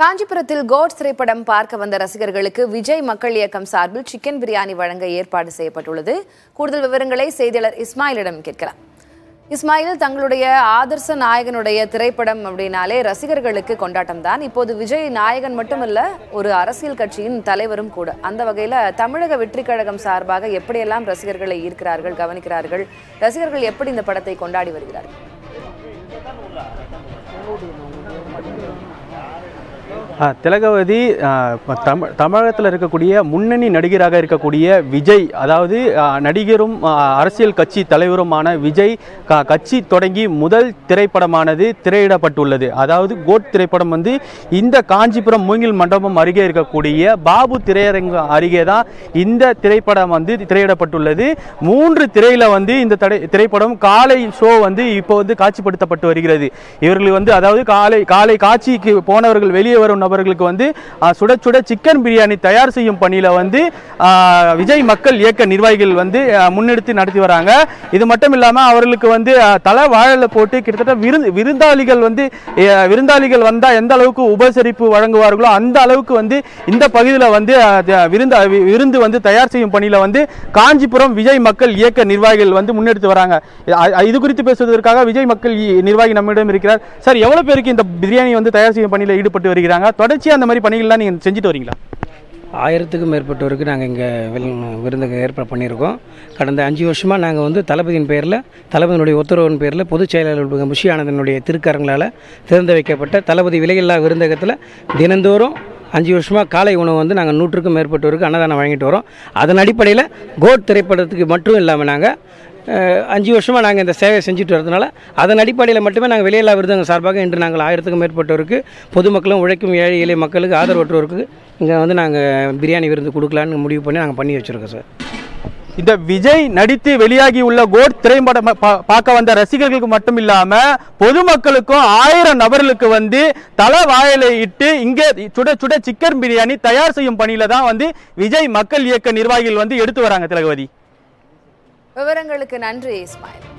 காஞ்சிபுரத்தில் கோட்ஸ் திரைப்படம் பார்க்க வந்த ரசிகர்களுக்கு விஜய் மக்கள் இயக்கம் சார்பில் சிக்கன் பிரியாணி வழங்க ஏற்பாடு செய்யப்பட்டுள்ளது கூடுதல் விவரங்களை செய்தியாளர் இஸ்மாயிலிடம் கேட்கலாம் இஸ்மாயில் தங்களுடைய ஆதர்ச நாயகனுடைய திரைப்படம் அப்படின்னாலே ரசிகர்களுக்கு கொண்டாட்டம் தான் இப்போது விஜய் நாயகன் மட்டுமல்ல ஒரு அரசியல் கட்சியின் தலைவரும் கூட அந்த வகையில தமிழக வெற்றி கழகம் சார்பாக எப்படியெல்லாம் ரசிகர்களை ஈர்க்கிறார்கள் கவனிக்கிறார்கள் ரசிகர்கள் எப்படி இந்த படத்தை கொண்டாடி வருகிறார்கள் ஆ, திலகவதி ஆ, இப்ப தமிழ் தமிழகத்தில் இருக்கக்கூடிய முன்னணி நடிகராக இருக்கக்கூடிய விஜய் அதாவது ஆ, நடிகரும் ஆ, அரசியல் கட்சி தலைவருமான விஜய் க- கட்சி தொடங்கி முதல் திரைப்படமானது திரையிடப்பட்டுள்ளது அதாவது கோட் திரைப்படம் வந்து இந்த காஞ்சிபுரம் மூங்கில் மண்டபம் அருகே இருக்கக்கூடிய பாபு திரையரங்கு அருகே தான் இந்த திரைப்படம் வந்து திரையிடப்பட்டுள்ளது மூன்று திரையில வந்து இந்த தடை திரைப்படம் காலை ஷோ வந்து இப்போ வந்து காட்சிப்படுத்தப்பட்டு வருகிறது இவர்கள் வந்து அதாவது காலை காலை காட்சிக்கு போனவர்கள் வெளியே வரும் நபர்களுக்கு வந்து ஆ, சுட சுட சிக்கன் பிரியாணி தயார் செய்யும் பணியில வந்து ஆ, விஜய் மக்கள் இயக்க நிர்வாகிகள் வந்து ஆ, முன்னெடுத்து நடத்தி வராங்க இது மட்டும் இல்லாம அவர்களுக்கு வந்து ஆ, தலை வாழல போட்டு கிட்டத்தட்ட விருந்து விருந்தாளிகள் வந்து ஏ, விருந்தாளிகள் வந்தா எந்த அளவுக்கு உபசரிப்பு வழங்குவார்களோ அந்த அளவுக்கு வந்து இந்த பகுதியில் வந்து ஆ, த- விருந்து வி- விருந்து வந்து தயார் செய்யும் பணியில வந்து காஞ்சிபுரம் விஜய் மக்கள் இயக்க நிர்வாகிகள் வந்து முன்னெடுத்து வராங்க அ- இது குறித்து பேசுவதற்காக விஜய் மக்கள் இ- நிர்வாகி நம்மிடம் இருக்கிறார் சார் எவ்வளவு பேருக்கு இந்த பிரியாணி வந்து தயார் செய்யும் பணியில் ஈடுபட்டு வருகிறாங்க தொடர்ச்சியா அந்த மாதிரி பணிகள்லாம் நீங்க செஞ்சுட்டு வரீங்களா ஆயிரத்துக்கும் மேற்பட்டோருக்கு நாங்கள் இங்கே விருந்துக்கு ஏற்பாடு பண்ணியிருக்கோம் கடந்த அஞ்சு வருஷமாக நாங்கள் வந்து தளபதியின் பேரில் தளபதியினுடைய உத்தரவின் பேரில் பொதுச் செயலாளர் முஷி ஆனந்தனுடைய திருக்கரங்களால் திறந்து வைக்கப்பட்ட தளபதி விலையில்லா விருந்தகத்தில் தினந்தோறும் அஞ்சு வருஷமாக காலை உணவு வந்து நாங்கள் நூற்றுக்கும் மேற்பட்டோருக்கு அன்னதானம் வழங்கிட்டு வரோம் அதன் அடிப்படையில் கோட் திரைப்படத்துக்கு மட்டும் இல்லாமல் நாங்கள் அஹ், அஞ்சு வருஷமாக நாங்கள் இந்த சேவை செஞ்சுட்டு வரதுனால அதன் அடிப்படையில் மட்டுமே நாங்கள் வெளியில்லா விருதுங்க சார்பாக இன்று நாங்கள் ஆயிரத்துக்கும் மேற்பட்டோருக்கு பொதுமக்களும் உழைக்கும் ஏழை எளிய மக்களுக்கு ஆதரவற்றோருக்கு இங்கே வந்து நாங்கள் பிரியாணி விருந்து கொடுக்கலான்னு முடிவு பண்ணி நாங்கள் பண்ணி வச்சுருக்கோம் சார் இந்த விஜய் நடித்து வெளியாகி உள்ள கோட் திரைப்படம் பா- பார்க்க வந்த ரசிகர்களுக்கு மட்டும் இல்லாம பொதுமக்களுக்கும் ஆயிரம் நபர்களுக்கு வந்து தலை வாயிலை இட்டு இங்கே சுட சுட சிக்கன் பிரியாணி தயார் செய்யும் பணியில தான் வந்து விஜய் மக்கள் இயக்க நிர்வாகிகள் வந்து எடுத்து வராங்க திலகவதி விவரங்களுக்கு நன்றி இஸ்மாயில்